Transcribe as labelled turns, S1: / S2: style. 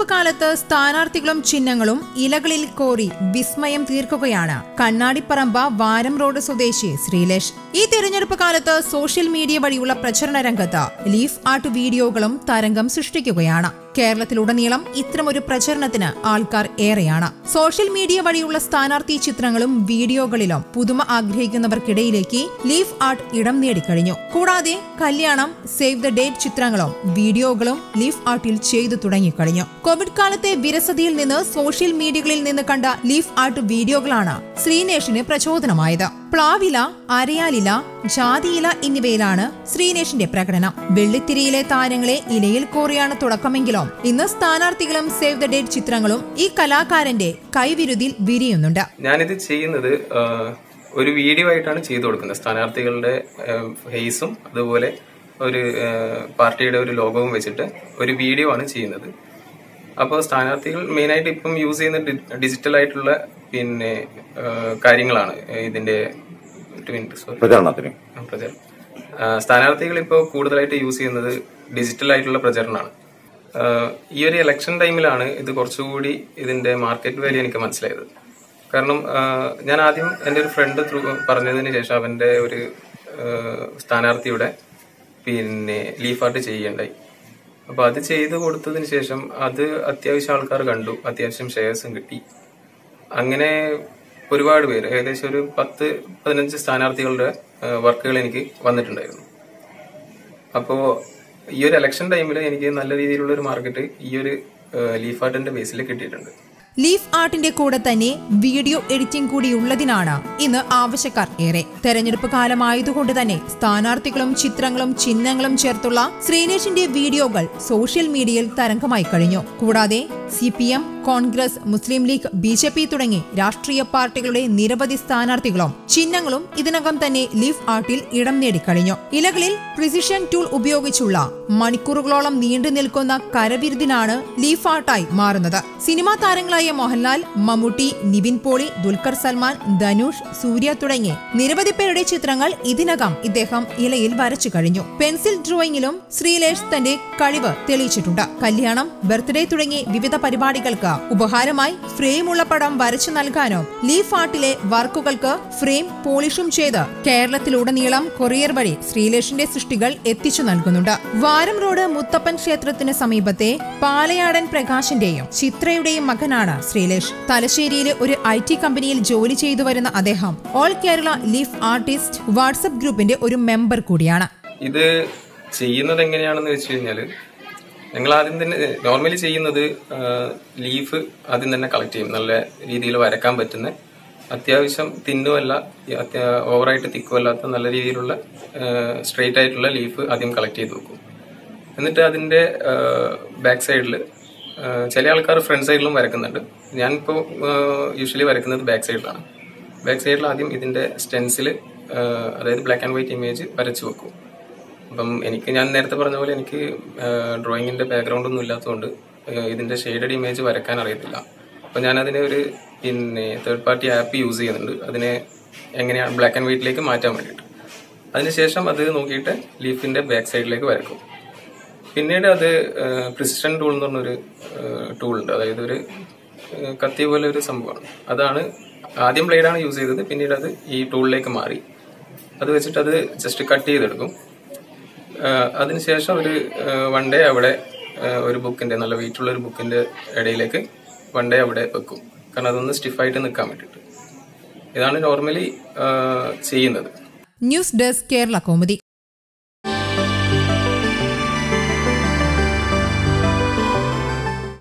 S1: കാലത്ത് സ്ഥാനാർത്ഥികളും ചിഹ്നങ്ങളും ഇലകളിൽ കോറി വിസ്മയം തീർക്കുകയാണ് കണ്ണാടിപ്പറമ്പ വാരം റോഡ് സ്വദേശി ശ്രീലേഷ് ഈ തെരഞ്ഞെടുപ്പ് കാലത്ത് സോഷ്യൽ മീഡിയ വഴിയുള്ള പ്രചരണ രംഗത്ത് ലീഫ് ആർട്ട് വീഡിയോകളും തരംഗം സൃഷ്ടിക്കുകയാണ് കേരളത്തിലുടനീളം ഇത്തരമൊരു പ്രചരണത്തിന് ആൾക്കാർ ഏറെയാണ് സോഷ്യൽ മീഡിയ വഴിയുള്ള സ്ഥാനാർത്ഥി ചിത്രങ്ങളും വീഡിയോകളിലും പുതുമ ആഗ്രഹിക്കുന്നവർക്കിടയിലേക്ക് ലീഫ് ആർട്ട് ഇടം നേടിക്കഴിഞ്ഞു കൂടാതെ കല്യാണം സേവ് ദ ഡേറ്റ് ചിത്രങ്ങളും വീഡിയോകളും ലീഫ് ആർട്ടിൽ ചെയ്തു തുടങ്ങിക്കഴിഞ്ഞു കോവിഡ് കാലത്തെ വിരസതയിൽ നിന്ന് സോഷ്യൽ മീഡിയകളിൽ നിന്ന് കണ്ട ലീഫ് ആർട്ട് വീഡിയോകളാണ് ശ്രീനേഷിന് പ്രചോദനമായത് പ്ലാവില അരയാലില ജാതിയില എന്നിവയിലാണ് ശ്രീനേഷിന്റെ പ്രകടനം വെള്ളിത്തിരിയിലെ താരങ്ങളെ ഇലയിൽ കോറിയാണ് തുടക്കമെങ്കിലും ഇന്ന് സ്ഥാനാർത്ഥികളും സേവ് ദ ഡേറ്റ് ചിത്രങ്ങളും ഈ കലാകാരന്റെ കൈവിരുതിൽ വിരിയുന്നുണ്ട്
S2: ഞാനിത് ചെയ്യുന്നത് ആ, ഒരു വീഡിയോ ആയിട്ടാണ് ചെയ്തു കൊടുക്കുന്നത് സ്ഥാനാർത്ഥികളുടെ ഫേസും അതുപോലെ ഒരു ആ, പാർട്ടിയുടെ ഒരു ലോഗോവും വെച്ചിട്ട് ഒരു വീഡിയോ ആണ് ചെയ്യുന്നത് അപ്പോൾ സ്ഥാനാർത്ഥികൾ മെയിനായിട്ട് ഇപ്പം യൂസ് ചെയ്യുന്ന ഡി- ഡിജിറ്റൽ ആയിട്ടുള്ള പിന്നെ ആ, കാര്യങ്ങളാണ് ഇതിന്റെ ഒരു മിനിറ്റ് സോറി
S3: പ്രചരണത്തിന്
S2: ആ, പ്രചരണം ആ, സ്ഥാനാർത്ഥികൾ ഇപ്പോൾ കൂടുതലായിട്ട് യൂസ് ചെയ്യുന്നത് ഡിജിറ്റൽ ആയിട്ടുള്ള പ്രചരണമാണ് ആ, ഈ ഒരു ഇലക്ഷൻ ടൈമിലാണ് ഇത് കുറച്ചുകൂടി ഇതിന്റെ മാർക്കറ്റ് വാല്യൂ എനിക്ക് മനസ്സിലായത് കാരണം ആ, ഞാൻ ആദ്യം എൻ്റെ ഒരു ഫ്രണ്ട് ത്രൂ പറഞ്ഞതിന് ശേഷം അവന്റെ ഒരു ആ, സ്ഥാനാർത്ഥിയുടെ പിന്നെ ലീഫ് ആർട്ട് ചെയ്യേണ്ടായി അപ്പൊ അത് ചെയ്ത് കൊടുത്തതിന് ശേഷം അത് അത്യാവശ്യം ആൾക്കാർ കണ്ടു അത്യാവശ്യം ഷെയർസും കിട്ടി അങ്ങനെ ഒരുപാട് പേര് ഏകദേശം ഒരു പത്ത് പതിനഞ്ച് സ്ഥാനാർത്ഥികളുടെ വർക്കുകൾ എനിക്ക് വന്നിട്ടുണ്ടായിരുന്നു അപ്പോ ഈ ഒരു ഇലക്ഷൻ ടൈമിൽ എനിക്ക് നല്ല രീതിയിലുള്ള ഒരു മാർക്കറ്റ് ഈ ഒരു ലീഫ് ആർട്ടിന്റെ ബേസിൽ കിട്ടിയിട്ടുണ്ട്
S1: ലീഫ് ആർട്ടിന്റെ കൂടെ തന്നെ വീഡിയോ എഡിറ്റിംഗ് കൂടി ഉള്ളതിനാണ് ഇന്ന് ആവശ്യക്കാർ ഏറെ തെരഞ്ഞെടുപ്പ് കാലമായതുകൊണ്ട് തന്നെ സ്ഥാനാർത്ഥികളും ചിത്രങ്ങളും ചിഹ്നങ്ങളും ചേർത്തുള്ള ശ്രീനേഷിന്റെ വീഡിയോകൾ സോഷ്യൽ മീഡിയയിൽ തരംഗമായി കഴിഞ്ഞു കൂടാതെ C P M Congress Muslim League B J P തുടങ്ങി രാഷ്ട്രീയ പാർട്ടികളുടെ നിരവധി സ്ഥാനാർത്ഥികളും ചിഹ്നങ്ങളും ഇതിനകം തന്നെ ലീഫ് ആർട്ടിൽ ഇടം നേടിക്കഴിഞ്ഞു ഇലകളിൽ പ്രിസിഷൻ ടൂൾ ഉപയോഗിച്ചുള്ള മണിക്കൂറുകളോളം നീണ്ടു നിൽക്കുന്ന കരവിരുതിനാണ് ലീഫ് ആർട്ടായി മാറുന്നത് സിനിമാ താരങ്ങളായ മോഹൻലാൽ മമ്മൂട്ടി നിവിൻ പോളി ദുൽഖർ സൽമാൻ ധനുഷ് സൂര്യ തുടങ്ങി നിരവധി പേരുടെ ചിത്രങ്ങൾ ഇതിനകം ഇദ്ദേഹം ഇലയിൽ വരച്ചു കഴിഞ്ഞു പെൻസിൽ ഡ്രോയിങ്ങിലും ശ്രീലേഷ് തന്റെ കഴിവ് തെളിയിച്ചിട്ടുണ്ട് കല്യാണം ബർത്ത്ഡേ തുടങ്ങി വിവിധ പരിപാടികൾക്ക് ഉപഹാരമായി ഫ്രെയിമുള്ള പടം വരച്ചു നൽകാനോ ലീഫ് ആർട്ടിലെ വർക്കുകൾക്ക് ഫ്രെയിം പോളിഷും ചെയ്ത് കേരളത്തിലുടനീളം കൊറിയർ വഴി ശ്രീലേഷിന്റെ സൃഷ്ടികൾ എത്തിച്ചു നൽകുന്നുണ്ട് വാരം റോഡ് മുത്തപ്പൻ ക്ഷേത്രത്തിന് സമീപത്തെ പാലയാടൻ പ്രകാശിന്റെയും ചിത്രയുടെയും മകനാണ് ശ്രീലേഷ് തലശ്ശേരിയിലെ ഒരു ഐ ടി കമ്പനിയിൽ ജോലി ചെയ്തു വരുന്ന അദ്ദേഹം all Kerala leaf artist WhatsApp ഗ്രൂപ്പിന്റെ ഒരു മെമ്പർ കൂടിയാണ്
S2: ഇത് ചെയ്യുന്നത് എങ്ങനെയാണെന്ന് വെച്ച് കഴിഞ്ഞാൽ ഞങ്ങൾ ആദ്യം തന്നെ നോർമലി ചെയ്യുന്നത് ലീഫ് ആദ്യം തന്നെ കളക്ട് ചെയ്യും നല്ല രീതിയിൽ വരക്കാൻ പറ്റുന്ന അത്യാവശ്യം തിന്നുമല്ല ഓവറായിട്ട് തിക്കുമല്ലാത്ത നല്ല രീതിയിലുള്ള സ്ട്രെയിറ്റ് ആയിട്ടുള്ള ലീഫ് ആദ്യം കളക്ട് ചെയ്ത് വെക്കും എന്നിട്ട് അതിന്റെ ബാക്ക് സൈഡിൽ ചില ആൾക്കാർ ഫ്രണ്ട് സൈഡിലും വരക്കുന്നുണ്ട് ഞാനിപ്പോൾ യൂഷ്വലി വരക്കുന്നത് ബാക്ക് സൈഡിലാണ് ബാക്ക് സൈഡിൽ ആദ്യം ഇതിന്റെ സ്റ്റെൻസിൽ അതായത് ബ്ലാക്ക് ആൻഡ് വൈറ്റ് ഇമേജ് വരച്ചു വെക്കും അപ്പം എനിക്ക് ഞാൻ നേരത്തെ പറഞ്ഞ പോലെ എനിക്ക് ഡ്രോയിങ്ങിന്റെ ബാക്ക്ഗ്രൗണ്ട് ഒന്നും ഇല്ലാത്തതുകൊണ്ട് ഏഹ് ഇതിന്റെ ഷെയ്ഡഡ് ഇമേജ് വരക്കാൻ അറിയത്തില്ല അപ്പം ഞാൻ അതിനെ ഒരു പിന്നെ തേർഡ് പാർട്ടി ആപ്പ് യൂസ് ചെയ്യുന്നുണ്ട് അതിനെ എങ്ങനെയാണ് ബ്ലാക്ക് ആൻഡ് വൈറ്റിലേക്ക് മാറ്റാൻ വേണ്ടിയിട്ട് അതിനുശേഷം അത് നോക്കിയിട്ട് ലീഫിന്റെ ബാക്ക് സൈഡിലേക്ക് വരക്കും പിന്നീട് അത് പ്രിസിഷൻ ടൂൾ എന്ന് പറഞ്ഞൊരു ടൂൾ ഉണ്ട് അതായത് ഒരു ഏഹ് കത്തി പോലെ ഒരു സംഭവമാണ് അതാണ് ആദ്യം ബ്ലേഡാണ് യൂസ് ചെയ്തത് പിന്നീട് അത് ഈ ടൂളിലേക്ക് മാറി അത് വെച്ചിട്ട് അത് ജസ്റ്റ് കട്ട് ചെയ്തെടുക്കും ആഹ് അതിനുശേഷം ഒരു വൺ ഡേ അവിടെ ആഹ് ഒരു ബുക്കിന്റെ നല്ല വെയിറ്റ് ഉള്ള ഒരു ബുക്കിന്റെ ഇടയിലേക്ക് വൺ ഡേ അവിടെ വെക്കും കാരണം അതൊന്ന് സ്റ്റിഫായിട്ട് നിൽക്കാൻ വേണ്ടിയിട്ട് ഇതാണ് നോർമലി ചെയ്യുന്നത്
S1: ന്യൂസ് ഡെസ്ക് കേരള കൗമുദി